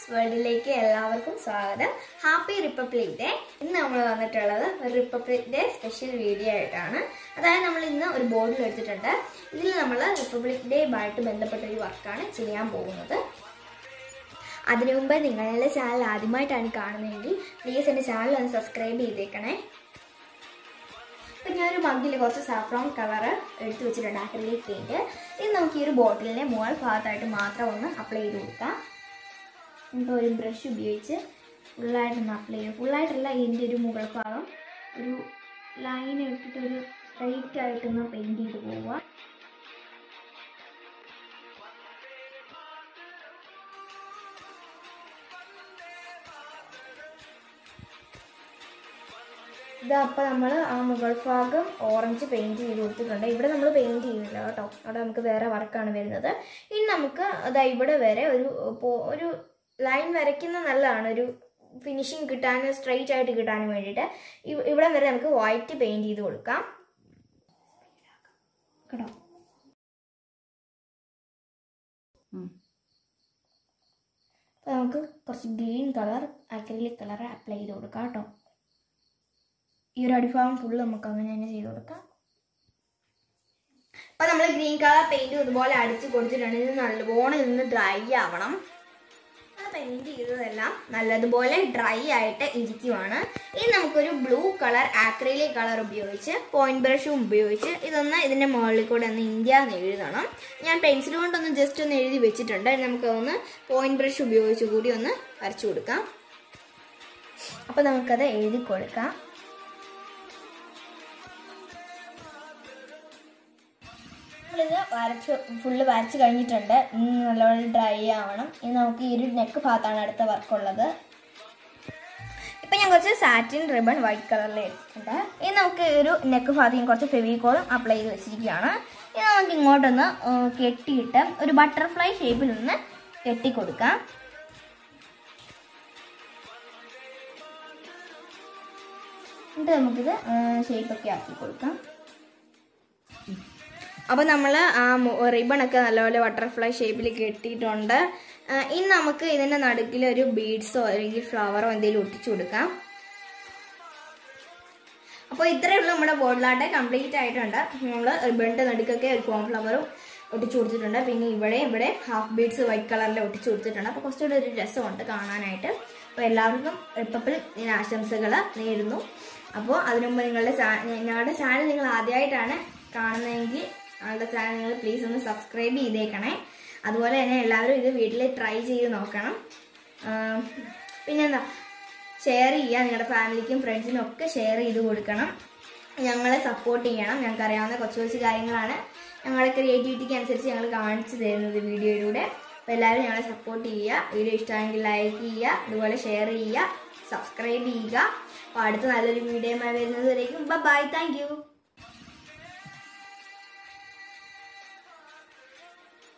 വേൾഡിലേക്ക് എല്ലാവർക്കും സ്വാഗതം ഹാപ്പി റിപ്പബ്ലിക് ഡേ ഇന്ന് നമ്മൾ വന്നിട്ടുള്ളത് ഒരു റിപ്പബ്ലിക് ഡേ സ്പെഷ്യൽ വീഡിയോ ആയിട്ടാണ് അതായത് നമ്മൾ ഇന്ന് ഒരു ബോർഡിൽ എടുത്തിട്ടുണ്ട് ഇതിൽ നമ്മൾ റിപ്പബ്ലിക് ഡേ ആയിട്ട് ബന്ധപ്പെട്ട ഒരു വർക്കാണ് ചെയ്യാൻ പോകുന്നത് അതിനു മുമ്പ് നിങ്ങളുടെ ചാനൽ ആദ്യമായിട്ടാണ് കാണുന്നതെങ്കിൽ പ്ലീസ് എൻ്റെ ചാനൽ ഒന്ന് സബ്സ്ക്രൈബ് ചെയ്തേക്കണേ അപ്പം ഞാനൊരു മഗ്ഗിൽ കുറച്ച് സാഫ്രോൺ കളർ എടുത്ത് വെച്ചിട്ടുണ്ട് അക്രലിക് പെയിൻറ്റ് ഇത് നമുക്ക് ഈ ഒരു ബോട്ടിലിനെ മുകൾ ഭാഗത്തായിട്ട് മാത്രം ഒന്ന് അപ്ലൈ ചെയ്ത് കൊടുക്കാം എന്നിട്ട് ഒരു ബ്രഷ് ഉപയോഗിച്ച് ഫുള്ളായിട്ടൊന്ന് അപ്ലൈ ചെയ്യും ഫുള്ളായിട്ടല്ല ഇതിൻ്റെ ഒരു മുകൾ ഭാഗം ഒരു ലൈൻ ഇട്ടിട്ട് ഒരു സ്ട്രൈറ്റ് ആയിട്ടൊന്ന് പെയിൻറ്റ് ചെയ്ത് പോവുക ഇത് അപ്പോൾ നമ്മൾ ആ മുകൾ ഭാഗം ഓറഞ്ച് പെയിൻറ്റ് ചെയ്ത് കൊടുത്തിട്ടുണ്ട് ഇവിടെ നമ്മൾ പെയിൻറ്റ് ചെയ്യുന്നില്ല കേട്ടോ അവിടെ നമുക്ക് വേറെ വർക്കാണ് വരുന്നത് ഇനി നമുക്ക് അതാ ഇവിടെ വരെ ഒരു പോ- ഒരു ലൈൻ വരയ്ക്കുന്ന നല്ലതാണ് ഒരു ഫിനിഷിങ് കിട്ടാനും സ്ട്രെയിറ്റ് ആയിട്ട് കിട്ടാനും വേണ്ടിയിട്ട് ഇവ- ഇവിടെ വരെ നമുക്ക് വൈറ്റ് പെയിൻറ്റ് ചെയ്ത് കൊടുക്കാം കേട്ടോ അപ്പോൾ നമുക്ക് കുറച്ച് green colour acrylic colour apply ചെയ്ത് കൊടുക്കാം കേട്ടോ ഈ ഒരു അടിഭാഗം ഫുള്ള് നമുക്ക് അങ്ങനെ തന്നെ ചെയ്ത് കൊടുക്കാം അപ്പൊ നമ്മൾ ഗ്രീൻ കളർ പെയിന്റ് ഇതുപോലെ അടിച്ച് കൊടുത്തിട്ടുണ്ട് ഇത് നല്ലപോലെ നിന്ന് ഡ്രൈ ആവണം പെയിന്റ് ചെയ്തതെല്ലാം നല്ലതുപോലെ ഡ്രൈ ആയിട്ട് ഇരിക്കുവാണ് ഇനി നമുക്കൊരു ബ്ലൂ കളർ ആക്രിലിക് കളർ ഉപയോഗിച്ച് പോയിന്റ് ബ്രഷും ഉപയോഗിച്ച് ഇതൊന്ന് ഇതിന്റെ മുകളിൽ കൂടെ ഒന്ന് ഇന്ത്യ എന്ന് എഴുതണം ഞാൻ പെൻസിൽ കൊണ്ടൊന്ന് ജസ്റ്റ് ഒന്ന് എഴുതി വെച്ചിട്ടുണ്ട് നമുക്ക് ഒന്ന് പോയിന്റ് ബ്രഷ് ഉപയോഗിച്ച് കൂടി ഒന്ന് വരച്ചു കൊടുക്കാം അപ്പൊ നമുക്കത് എഴുതി കൊടുക്കാം നമ്മളിത് വരച്ച് ഫുള്ള് വരച്ച് കഴിഞ്ഞിട്ടുണ്ട് ഇനി നല്ലപോലെ ഡ്രൈ ആവണം ഇനി നമുക്ക് ഈ ഒരു നെക്ക് ഭാഗത്താണ് അടുത്ത വർക്കുള്ളത് ഇപ്പം ഞാൻ കുറച്ച് സാറ്റിൻ റിബൺ വൈറ്റ് കളറിൽ എടുത്തിട്ടുണ്ട് ഇനി നമുക്ക് ഈ ഒരു നെക്ക് ഭാഗത്ത് ഞാൻ കുറച്ച് ഫെവിക്കോളും അപ്ലൈ ചെയ്ത് വെച്ചിരിക്കുകയാണ് ഇനി നമുക്ക് ഇങ്ങോട്ടൊന്ന് ആ, കെട്ടിയിട്ട് ഒരു ബട്ടർഫ്ലൈ ഷേപ്പിൽ നിന്ന് കെട്ടി കൊടുക്കാം എന്നിട്ട് നമുക്കിത് ഷേപ്പൊക്കെ ആക്കി കൊടുക്കാം അപ്പോൾ നമ്മൾ ആ റിബണൊക്കെ നല്ലപോലെ ബട്ടർഫ്ലൈ ഷേപ്പിൽ കെട്ടിയിട്ടുണ്ട് ആ, ഇനി നമുക്ക് ഇതിൻ്റെ നടുക്കിൽ ഒരു ബീഡ്സോ അല്ലെങ്കിൽ ഫ്ലവറോ എന്തെങ്കിലും ഒട്ടിച്ചു കൊടുക്കാം അപ്പോൾ ഇത്രയേ ഉള്ളൂ നമ്മുടെ ബോർഡിലാട്ടെ കംപ്ലീറ്റ് ആയിട്ടുണ്ട് നമ്മൾ റിബണിൻ്റെ നടുക്കൊക്കെ ഒരു ഫോം ഫ്ലവറും ഒട്ടിച്ചു കൊടുത്തിട്ടുണ്ട് പിന്നെ ഇവിടെ ഇവിടെ ഹാഫ് ബീഡ്സ് വൈറ്റ് കളറിൽ ഒട്ടിച്ചു കൊടുത്തിട്ടുണ്ട് അപ്പോൾ കുറച്ചുകൂടി ഒരു രസമുണ്ട് കാണാനായിട്ട് അപ്പോൾ എല്ലാവർക്കും റിപ്പബ്ലിക് ദിനാശംസകൾ നേരുന്നു അപ്പോൾ അതിനു മുമ്പ് നിങ്ങളുടെ ചാ- ഞങ്ങളുടെ ചാനൽ നിങ്ങൾ ആദ്യമായിട്ടാണ് കാണുന്നതെങ്കിൽ ഞങ്ങളുടെ ചാനൽ നിങ്ങൾ പ്ലീസ് ഒന്ന് സബ്സ്ക്രൈബ് ചെയ്തേക്കണേ അതുപോലെ തന്നെ എല്ലാവരും ഇത് വീട്ടിൽ ട്രൈ ചെയ്ത് നോക്കണം ആം, പിന്നെന്താ ഷെയർ ചെയ്യുക നിങ്ങളുടെ ഫാമിലിക്കും ഫ്രണ്ട്സിനും ഒക്കെ ഷെയർ ചെയ്ത് കൊടുക്കണം ഞങ്ങളെ സപ്പോർട്ട് ചെയ്യണം ഞങ്ങൾക്ക് അറിയാവുന്ന കൊച്ചു കൊച്ചു കാര്യങ്ങളാണ് ഞങ്ങളുടെ ക്രിയേറ്റിവിറ്റിക്ക് അനുസരിച്ച് ഞങ്ങൾ കാണിച്ചു തരുന്നത് വീഡിയോയിലൂടെ അപ്പോൾ എല്ലാവരും ഞങ്ങളെ സപ്പോർട്ട് ചെയ്യുക വീഡിയോ ഇഷ്ടമായെങ്കിൽ ലൈക്ക് ചെയ്യുക അതുപോലെ ഷെയർ ചെയ്യുക സബ്സ്ക്രൈബ് ചെയ്യുക അപ്പോൾ അടുത്ത നല്ലൊരു വീഡിയോയുമായി വരുന്നത് വരേക്കും ബൈ താങ്ക് യു